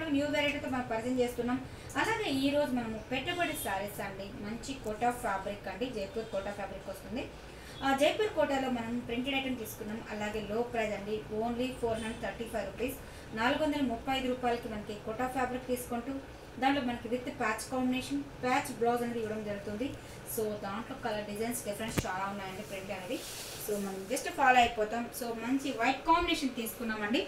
new వెరైటీతో మనం పరిచయం చేస్తున్నాం అలాగే ఈ రోజు మనము పెట్టుబడి సారీస్ అండి మంచి కోటా ఫ్యాబ్రిక్ అండి జైపూర్ కోటా ఫ్యాబ్రిక్ వస్తుంది ఆ జైపూర్ కోటాలో మనం ప్రింటెడ్ ఐటమ్ తీసుకున్నాం అలాగే లో ప్రైస్ అండి only four hundred thirty five rupees నాలుగు వందల ముప్పై ఐదు రూపాయలకి మనకి కోటా ఫ్యాబ్రిక్ తీసుకుంటూ దాంట్లో మనకి with patch combination patch blouse అనేది ఇవ్వడం జరుగుతుంది సో దాంట్లో కలర్ డిజైన్స్ డిఫరెన్స్ చాలా ఉన్నాయండి ప్రింట్ అనేది సో మనం జస్ట్ ఫాలో అయిపోతాం సో మంచి వైట్ కాంబినేషన్ తీసుకున్నామండి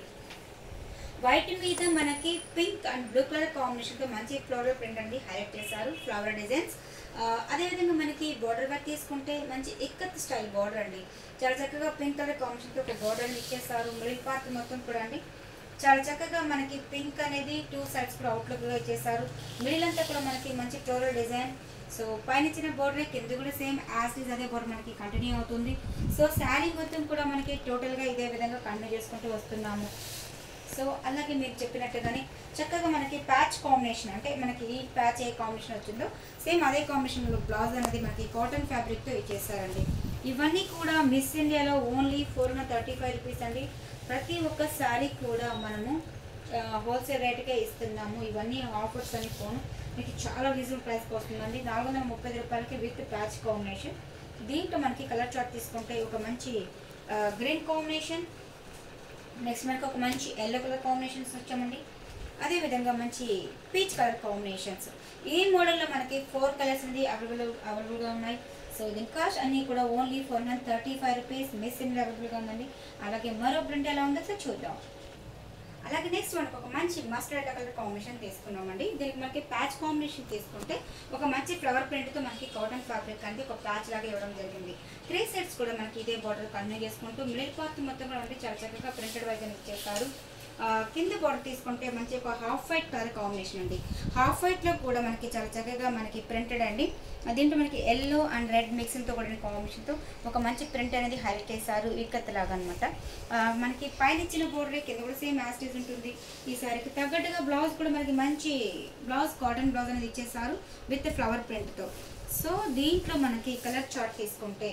వైట్ మీద మనకి పింక్ అండ్ బ్లూ కలర్ కాంబినేషన్తో మంచి ఫ్లోరల్ ప్రింట్ అండి హైలైట్ చేశారు ఫ్లవర్ డిజైన్స్ ఆ, అదేవిధంగా మనకి బార్డర్ వర్క్ తీసుకుంటే మంచి ఇక్కత్ స్టైల్ బార్డర్ అండి చాలా చక్కగా పింక్ కలర్ కాంబినేషన్తో ఒక బార్డర్ ఇచ్చేస్తారు మిడిల్ పార్ట్ మొత్తం కూడా అండి చాలా చక్కగా మనకి పింక్ అనేది టూ సైడ్స్ కూడా అవుట్లుక్గా ఇచ్చేసారు మిడిల్ అంతా కూడా మనకి మంచి ఫ్లోరల్ డిజైన్ సో పైన ఇచ్చిన బోర్డర్ కింద కూడా సేమ్ యాజ్ ఇస్ అదే బోర్డర్ మనకి కంటిన్యూ అవుతుంది సో శారీ మొత్తం కూడా మనకి టోటల్గా ఇదే విధంగా కంటిన్యూ చేసుకుంటూ వస్తున్నాము సో అలాగే మీరు చెప్పినట్టుగానే చక్కగా మనకి ప్యాచ్ కాంబినేషన్ అంటే మనకి ఈ ప్యాచ్ ఏ కాంబినేషన్ వచ్చిందో సేమ్ అదే కాంబినేషన్లో బ్లౌజ్ అనేది మనకి కాటన్ ఫ్యాబ్రిక్తో ఇచ్చేసారండి ఇవన్నీ కూడా మిస్ ఇండియాలో only four hundred thirty five rupees అండి ప్రతి ఒక్క శారీ కూడా మనము హోల్సేల్ రేట్కే ఇస్తున్నాము ఇవన్నీ ఆఫర్స్ అని ఫోన్ మీకు చాలా రీజనబుల్ ప్రైస్కి వస్తుందండి నాలుగు వందల ముప్పై ఐదు రూపాయలకి విత్ ప్యాచ్ కాంబినేషన్ దీంట్లో మనకి కలర్ చార్ట్ తీసుకుంటే ఒక మంచి గ్రీన్ కాంబినేషన్ నెక్స్ట్ మనకి ఒక మంచి ఎల్లో కలర్ కాంబినేషన్స్ వచ్చామండి అదేవిధంగా మంచి పీచ్ కలర్ కాంబినేషన్స్ ఈ మోడల్లో మనకి ఫోర్ కలర్స్ అనేది అవైలబుల్ అవైలబుల్గా ఉన్నాయి సో దీని కాస్ట్ అన్నీ కూడా only four hundred thirty five rupees Miss in అవైలబుల్గా ఉందండి అలాగే మరో ప్రింట్ ఎలా ఉందో ఒకసారి చూద్దాం అలాగే నెక్స్ట్ మనకు ఒక మంచి మస్టర్డ్ కలర్ కాంబినేషన్ తీసుకున్నామండి దీనికి మనకి ప్యాచ్ కాంబినేషన్ తీసుకుంటే ఒక మంచి ఫ్లవర్ ప్రింట్తో మనకి కాటన్ ఫ్యాబ్రిక్ అనేది ఒక ప్యాచ్ లాగా ఇవ్వడం జరిగింది త్రీ సెట్స్ కూడా మనకి ఇదే బార్డర్ కంటిన్యూ చేసుకుంటూ మిడిల్ పార్ట్ మొత్తం కూడా అంటే చాలా చక్కగా ప్రింటెడ్ వైజ్ అని ఇచ్చేస్తారు ఆ, కింద బార్డర్ తీసుకుంటే మంచి ఒక హాఫ్ వైట్ కలర్ కాంబినేషన్ అండి హాఫ్ వైట్లో కూడా మనకి చాలా చక్కగా మనకి ప్రింటెడ్ అండి ఆ, దీంట్లో మనకి ఎల్లో అండ్ రెడ్ మిక్సింగ్తో కూడిన కాంబినేషన్తో ఒక మంచి ప్రింట్ అనేది హైలైట్ చేశారు ఇక్కత్ లాగా అనమాట మనకి పైన ఇచ్చిన బోర్డర్ కింద కూడా సేమ్ యాస్టీస్ ఉంటుంది ఈ సారీకి తగ్గట్టుగా బ్లౌజ్ కూడా మనకి మంచి బ్లౌజ్ కాటన్ బ్లౌజ్ అనేది ఇచ్చేసారు విత్ ఫ్లవర్ ప్రింట్తో సో దీంట్లో మనకి కలర్ చార్ట్ తీసుకుంటే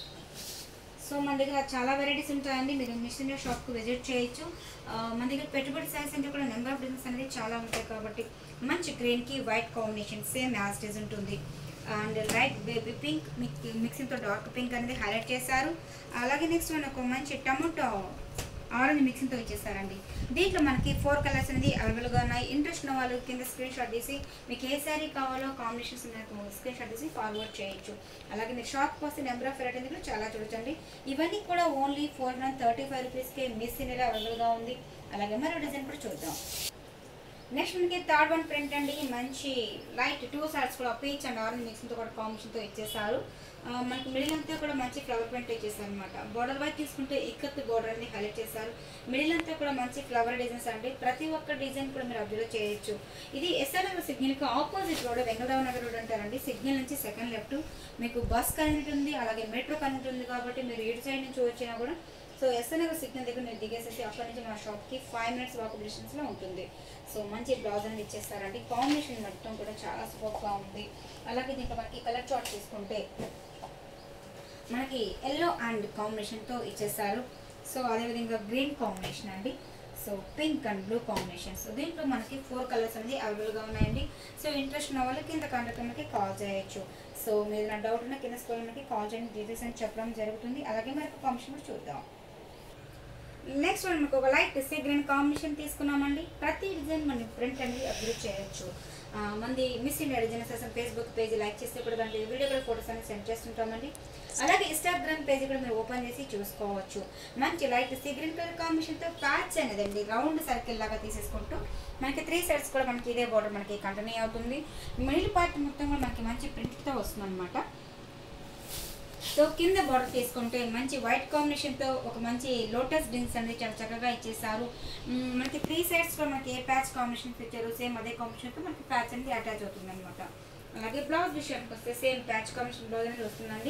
సో మన దగ్గర చాలా వెరైటీస్ ఉంటాయండి మీరు మిషన్ షాప్కి విజిట్ చేయొచ్చు ఆ, మన దగ్గర పెట్టుబడి సైజ్ అంటే కూడా నెంబర్ ఆఫ్ డిజైన్స్ అనేది చాలా ఉంటాయి కాబట్టి మంచి గ్రీన్కి వైట్ కాంబినేషన్ సేమ్ యాస్టేజ్ ఉంటుంది అండ్ లైట్ బేబీ పింక్ మిక్సింగ్తో డార్క్ పింక్ అనేది హైలైట్ చేశారు అలాగే నెక్స్ట్ మనకు మంచి టమాటో ఆరెంజ్ మిక్సింగ్తో ఇచ్చేసారండి దీంట్లో మనకి ఫోర్ కలర్స్ అనేది అవైలబుల్గా ఉన్నాయి ఇంట్రెస్ట్ ఉన్న వాళ్ళు కింద స్క్రీన్ షాట్ తీసి మీకు ఏ శారీ కావాలో కాంబినేషన్స్ నాకు స్క్రీన్ షాట్ తీసి ఫార్వర్డ్ చేయొచ్చు అలాగే మీరు షాప్కి వస్తే నెంబర్ ఆఫ్ వెరైటీ కూడా చాలా చూడొచ్చండి ఇవన్నీ కూడా only four hundred thirty five రూపీస్కే మిస్ ఇన్ అవైలబుల్గా ఉంది అలాగే మరో డిజైన్ కూడా చూద్దాం నెక్స్ట్ మనకి థర్డ్ వన్ ప్రింట్ అండి మంచి లైట్ టూ సైడ్స్ కూడా పీచ్ అండ్ ఆరెంజ్ మిక్సింగ్తో కూడా కాంబినేషన్తో ఇచ్చేసారు ఆ, మనకి మిడిల్ అంతా కూడా మంచి ఫ్లవర్ ప్రింట్ ఇచ్చేసారు అనమాట బోర్డర్ వైజ్ తీసుకుంటే ఇక్కత్ బోర్డర్ అనేది హైలైట్ చేశారు మిడిల్ అంతా కూడా మంచి ఫ్లవర్ డిజైన్స్ అండి ప్రతి ఒక్క డిజైన్ కూడా మీరు అబ్జర్వ్ చేయొచ్చు ఇది ఎస్ఆర్ఎల్ సిగ్నల్కి opposite road Vengalrao Nagar road అంటారండి సిగ్నల్ నుంచి సెకండ్ లెఫ్ట్ మీకు బస్ కరెంట్ ఉంది అలాగే మెట్రో కరెంట్ ఉంది కాబట్టి మీరు ఇటు సైడ్ నుంచి వచ్చినా కూడా సో ఎస్ఎన్ఆర్ సిగ్నల్ దగ్గర మీరు దిగేసేసి అక్కడి నుంచి మా షాప్కి ఫైవ్ మినిట్స్ వాక్ డిస్టెన్స్లో ఉంటుంది సో మంచి బ్లౌజ్ అనేది ఇచ్చేస్తారండి కాంబినేషన్ మొత్తం కూడా చాలా సూపర్గా ఉంది అలాగే దీంట్లో మనకి కలర్ చార్ట్ తీసుకుంటే మనకి ఎల్లో అండ్ కాంబినేషన్తో ఇచ్చేస్తారు సో అదేవిధంగా గ్రీన్ కాంబినేషన్ అండి so pink and blue combination so దీంట్లో మనకి ఫోర్ కలర్స్ అనేది అవైలబుల్గా ఉన్నాయండి సో ఇంట్రెస్ట్ ఉన్న వాళ్ళు కింద కాంటాక్ట్ నెంబర్కి కాల్ చేయొచ్చు సో మీరు నా డౌట్ ఉన్న కింద స్కూల్ నెంబర్కి కాల్ చేయండి డీటెయిల్స్ అని చెప్పడం జరుగుతుంది అలాగే మరొక కాంబినేషన్ కూడా చూద్దాం నెక్స్ట్ వన్ మనకు ఒక లైట్ సీ గ్రీన్ కాంబినేషన్ తీసుకున్నామండి ప్రతి డిజైన్ మనం ప్రింట్ అనేది అప్లోడ్ చేయొచ్చు ఆ, మంది మిస్ ఇండియా డిజైనర్స్ అసలు ఫేస్బుక్ పేజ్ లైక్ చేస్తే కూడా దాంట్లో వీడియో కూడా ఫోటోస్ అనేది సెండ్ చేస్తుంటామండి అలాగే ఇన్స్టాగ్రామ్ పేజ్ కూడా మీరు ఓపెన్ చేసి చూసుకోవచ్చు మంచి లైట్ సీ గ్రీన్ కలర్ కాంబినేషన్తో ప్యాచ్ అనేది అండి రౌండ్ సర్కిల్ లాగా తీసేసుకుంటూ మనకి త్రీ సైడ్స్ కూడా మనకి ఇదే బోర్డర్ మనకి కంటిన్యూ అవుతుంది మిడిల్ పార్ట్ మొత్తం కూడా మనకి మంచి ప్రింట్తో వస్తుంది అనమాట సో కింద బార్డర్ తీసుకుంటే మంచి వైట్ కాంబినేషన్తో ఒక మంచి లోటస్ డిన్స్ అనేది చాలా చక్కగా ఇచ్చేసారు మ్మ్, మనకి త్రీ సైడ్స్లో మనకి ఏ ప్యాచ్ కాంబినేషన్ ఇచ్చారు సేమ్ అదే కాంబినేషన్తో మనకి ప్యాచ్ అనేది అటాచ్ అవుతుంది అనమాట అలాగే బ్లౌజ్ విషయానికి వస్తే సేమ్ ప్యాచ్ కాంబినేషన్ బ్లౌజ్ అనేది వస్తుందండి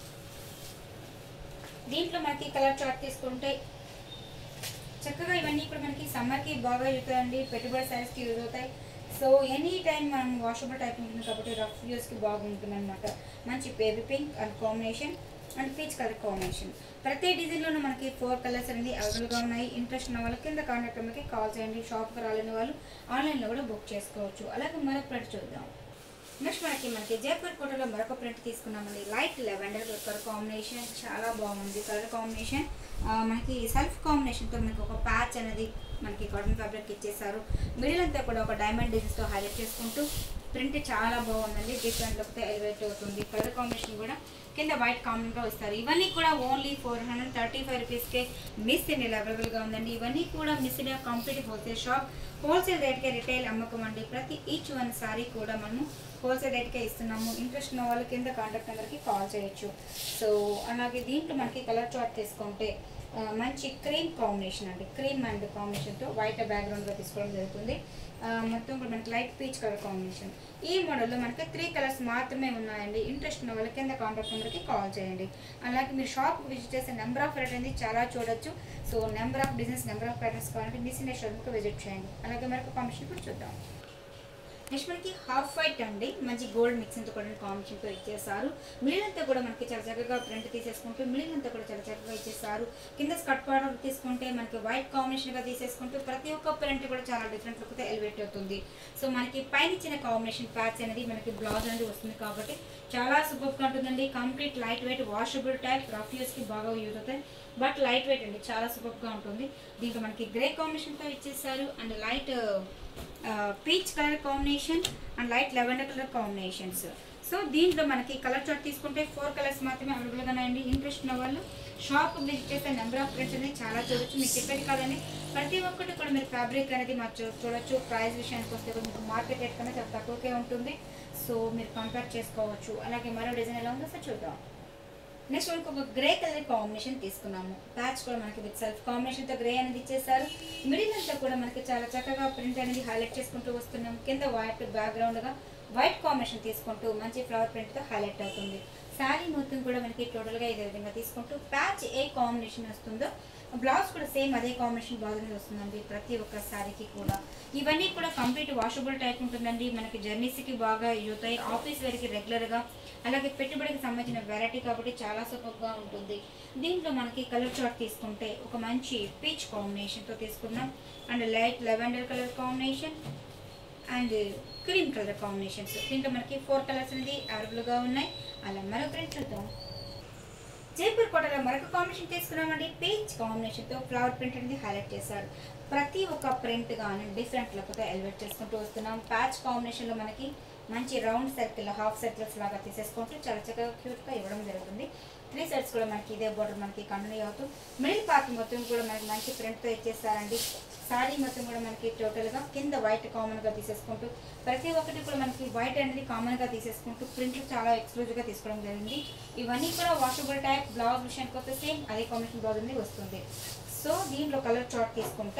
దీంట్లో మనకి కలర్ చార్ట్ తీసుకుంటే చక్కగా ఇవన్నీ ఇప్పుడు మనకి సమ్మర్కి బాగా యూజ్ అవుతాయండి పెట్టుబడి సైజ్కి యూజ్ అవుతాయి సో ఎనీ టైం మనం వాషబుల్ టైప్ ఉంటుంది కాబట్టి రఫ్ యూస్కి బాగుంటుంది అనమాట మంచి baby pink and combination and peach colour combination ప్రతి డిజైన్లోనూ మనకి ఫోర్ కలర్స్ అనేది అవైలబుల్గా ఉన్నాయి ఇంట్రెస్ట్ ఉన్న వాళ్ళకి కింద కాంటాక్ట్ నెంబర్కి కాల్ చేయండి షాప్కి రాలేని వాళ్ళు ఆన్లైన్లో కూడా బుక్ చేసుకోవచ్చు అలాగే మరొక ప్రింట్ చూద్దాం నెక్స్ట్ మనకి మనకి జైపూర్ కోటలో మరొక ప్రింట్ తీసుకున్నామండి లైట్ లెవెండర్ కలర్ కాంబినేషన్ చాలా బాగుంది కలర్ కాంబినేషన్ ఆ, మనకి సెల్ఫ్ కాంబినేషన్తో మనకి ఒక ప్యాచ్ అనేది మనకి కాటన్ ఫ్యాబ్రిక్ ఇచ్చేసారు మిడిల్ అంతా కూడా ఒక డైమండ్ డిజైన్స్తో హైలైట్ చేసుకుంటూ ప్రింట్ చాలా బాగుందండి డిఫరెంట్ లుక్తో ఎలివేట్ అవుతుంది కలర్ కాంబినేషన్ కూడా కింద వైట్ కాంబినేషన్లో ఇస్తారు ఇవన్నీ కూడా only four hundred thirty five రూపీస్కే మిస్ ఇండియా అవైలబుల్గా ఉందండి ఇవన్నీ కూడా Miss India complete wholesale shop wholesale రేట్కే రిటైల్ అమ్మకం అండి ప్రతి ఈచ్ వన్ సారీ కూడా మనము హోల్సేల్ రేట్కే ఇస్తున్నాము ఇంట్రెస్ట్ ఉన్న వాళ్ళు కింద కాంటాక్ట్ నెంబర్కి కాల్ చేయొచ్చు సో అలాగే దీంట్లో మనకి కలర్ చార్ట్ తీసుకుంటే ఆ, మంచి క్రీమ్ కాంబినేషన్ అండి క్రీమ్ అండ్ కాంబినేషన్తో వైట్ బ్యాక్గ్రౌండ్గా తీసుకోవడం జరుగుతుంది ఆ, మొత్తం కూడా మనకి లైట్ పీచ్ కలర్ కాంబినేషన్ ఈ మోడల్లో మనకి త్రీ కలర్స్ మాత్రమే ఉన్నాయండి ఇంట్రెస్ట్ ఉన్న వాళ్ళ కింద కాంటాక్ట్ నెంబర్కి కాల్ చేయండి అలాగే మీరు షాప్ విజిట్ చేసే నెంబర్ ఆఫ్ రేట్ అనేది చాలా చూడొచ్చు so number of business number of patterns కావాలంటే మిస్ ఇండియా షోరూమ్కి విజిట్ చేయండి అలాగే మరొక కాంబినేషన్ కూడా చూద్దాం నెక్స్ట్ మనకి హాఫ్ వైట్ అండి మంచి గోల్డ్ మిక్సింగ్తో కూడా కాంబినేషన్తో ఇచ్చేసారు మిడిల్ అంతా కూడా మనకి చాలా చక్కగా ప్రింట్ తీసేసుకుంటూ మిడిల్ అంతా కూడా చాలా చక్కగా ఇచ్చేసారు కింద స్కర్ట్ బార్డర్ తీసుకుంటే మనకి వైట్ కాంబినేషన్గా తీసేసుకుంటూ ప్రతి ఒక్క ప్రింట్ కూడా చాలా డిఫరెంట్ లుక్తో ఎలివేట్ అవుతుంది సో మనకి పైన ఇచ్చిన కాంబినేషన్ ప్యాచ్ అనేది మనకి బ్లౌజ్ అనేది వస్తుంది కాబట్టి చాలా సూపర్గా ఉంటుందండి complete light weight washable type rough యూస్కి బాగా యూజ్ అవుతాయి బట్ లైట్ వెయిట్ అండి చాలా సూపర్గా ఉంటుంది దీంట్లో మనకి గ్రే కాంబినేషన్తో ఇచ్చేసారు and light peach colour combination and light lavender colour combinations so దీంట్లో మనకి కలర్ చార్ట్ తీసుకుంటే ఫోర్ కలర్స్ మాత్రమే అవైలబుల్గా ఉన్నాయండి ఇంట్రెస్ట్ ఉన్న వాళ్ళు షాప్ విజిట్ చేస్తే నెంబర్ ఆఫ్ ప్రింట్స్ అనేది చాలా చూడొచ్చు మీకు చెప్పేది కాదండి ప్రతి ఒక్కటి కూడా మీరు ఫ్యాబ్రిక్ అనేది మాకు చూ- చూడొచ్చు ప్రైస్ విషయానికి వస్తే కూడా మీకు మార్కెట్ రేట్ కన్నా చాలా తక్కువకే ఉంటుంది సో మీరు కంపేర్ చేసుకోవచ్చు అలాగే మరో డిజైన్ ఎలా ఉందో సార్ చూద్దాం నెక్స్ట్ మనకి ఒక గ్రే కలర్ కాంబినేషన్ తీసుకున్నాము ప్యాచ్ కూడా మనకి విత్ సెల్ఫ్ కాంబినేషన్తో గ్రే అనేది ఇచ్చేసారు మిడిల్ అంతా కూడా మనకి చాలా చక్కగా ప్రింట్ అనేది హైలైట్ చేసుకుంటూ వస్తున్నాం కింద వైట్ బ్యాక్గ్రౌండ్గా వైట్ కాంబినేషన్ తీసుకుంటూ మంచి ఫ్లవర్ ప్రింట్తో హైలైట్ అవుతుంది శారీ మొత్తం కూడా మనకి టోటల్గా ఇదే విధంగా తీసుకుంటూ ప్యాచ్ ఏ కాంబినేషన్ వస్తుందో బ్లౌజ్ కూడా సేమ్ అదే కాంబినేషన్ బ్లౌజ్ అనేది వస్తుందండి ప్రతి ఒక్క శారీకి కూడా ఇవన్నీ కూడా కంప్లీట్ వాషబుల్ టైప్ ఉంటుందండి మనకి జర్నీస్కి బాగా యూజ్ అవుతాయి ఆఫీస్ వేర్కి రెగ్యులర్గా అలాగే పెట్టుబడికి సంబంధించిన వెరైటీ కాబట్టి చాలా సూపర్గా ఉంటుంది దీంట్లో మనకి కలర్ చార్ట్ తీసుకుంటే ఒక మంచి పీచ్ కాంబినేషన్తో తీసుకున్నాం and light lavender colour combination and cream colour combinations దీంట్లో మనకి ఫోర్ కలర్స్ అనేది అవైలబుల్గా ఉన్నాయి అలా మరో ప్రింట్ చూద్దాం జైపూర్ కోటలో మరొక కాంబినేషన్ తీసుకున్నామండి పీచ్ కాంబినేషన్తో ఫ్లవర్ ప్రింట్ అనేది హైలైట్ చేశారు ప్రతి ఒక్క ప్రింట్ కానీ డిఫరెంట్ లుక్తో ఎలివేట్ చేసుకుంటూ వస్తున్నాం ప్యాచ్ కాంబినేషన్లో మనకి మంచి రౌండ్ సర్కిల్ హాఫ్ సర్కిల్స్ లాగా తీసేసుకుంటూ చాలా చక్కగా క్యూట్గా ఇవ్వడం జరుగుతుంది త్రీ సైడ్స్ కూడా మనకి ఇదే బోర్డర్ మనకి కంటిన్యూ అవుతూ మిడిల్ పార్ట్ మొత్తం కూడా మనకి మంచి ప్రింట్తో ఇచ్చేస్తారండి సారీ మొత్తం కూడా మనకి టోటల్గా కింద వైట్ కామన్గా తీసేసుకుంటూ ప్రతి ఒక్కటి కూడా మనకి వైట్ అనేది కామన్గా తీసేసుకుంటూ ప్రింట్లు చాలా ఎక్స్క్లూజివ్గా తీసుకోవడం జరిగింది ఇవన్నీ కూడా వాషబుల్ టైప్ బ్లౌజ్ విషయానికి వస్తే సేమ్ అదే కాంబినేషన్ బ్లౌజ్ అనేది వస్తుంది సో దీంట్లో కలర్ చార్ట్ తీసుకుంటే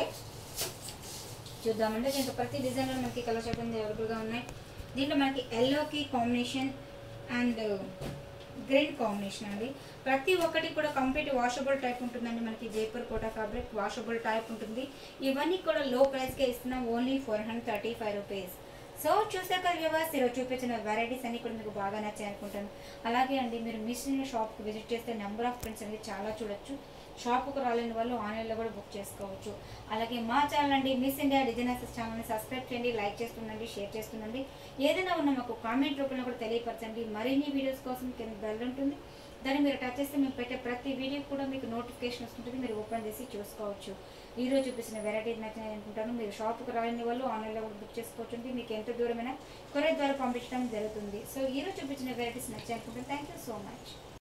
చూద్దామంటే దీంట్లో ప్రతి డిజైన్లో మనకి కలర్ చార్ట్ అనేది అవైలబుల్గా ఉన్నాయి దీంట్లో మనకి ఎల్లోకి కాంబినేషన్ అండ్ గ్రీన్ కాంబినేషన్ అండి ప్రతి ఒక్కటి కూడా కంప్లీట్ వాషబుల్ టైప్ ఉంటుందండి మనకి Jaipur Kota fabric washable type ఉంటుంది ఇవన్నీ కూడా లో ప్రైస్కే ఇస్తున్నాం only four hundred thirty five rupees so చూసాక వ్యూవర్స్ ఈరోజు చూపించిన వెరైటీస్ అన్ని కూడా మీకు బాగా నచ్చాయి అనుకుంటాను అలాగే అండి మీరు మిషన్ షాప్కి విజిట్ చేస్తే నెంబర్ ఆఫ్ ప్రింట్స్ అనేది చాలా చూడొచ్చు షాప్కు రాలేని వాళ్ళు ఆన్లైన్లో కూడా బుక్ చేసుకోవచ్చు అలాగే మా ఛానల్ అండి మిస్ ఇండియా డిజైనర్స్ ఛానల్ని సబ్స్క్రైబ్ చేయండి లైక్ చేస్తుండండి షేర్ చేస్తుండండి ఏదైనా ఉన్న మాకు కామెంట్ రూపంలో కూడా తెలియపరచండి మరిన్ని వీడియోస్ కోసం కింద బెల్ ఉంటుంది దాన్ని మీరు టచ్ చేస్తే మేము పెట్టే ప్రతి వీడియో కూడా మీకు నోటిఫికేషన్ వస్తుంటుంది మీరు ఓపెన్ చేసి చూసుకోవచ్చు ఈ రోజు చూపించిన వెరైటీస్ నచ్చినాయి అనుకుంటాను మీరు షాప్కి రాని వాళ్ళు ఆన్లైన్లో కూడా బుక్ చేసుకోవచ్చు మీకు ఎంత దూరమైనా కొరియర్ ద్వారా పంపించడం జరుగుతుంది సో ఈ రోజు చూపించిన వెరైటీస్ నచ్చాయి అనుకుంటాను థ్యాంక్ యూ సో మచ్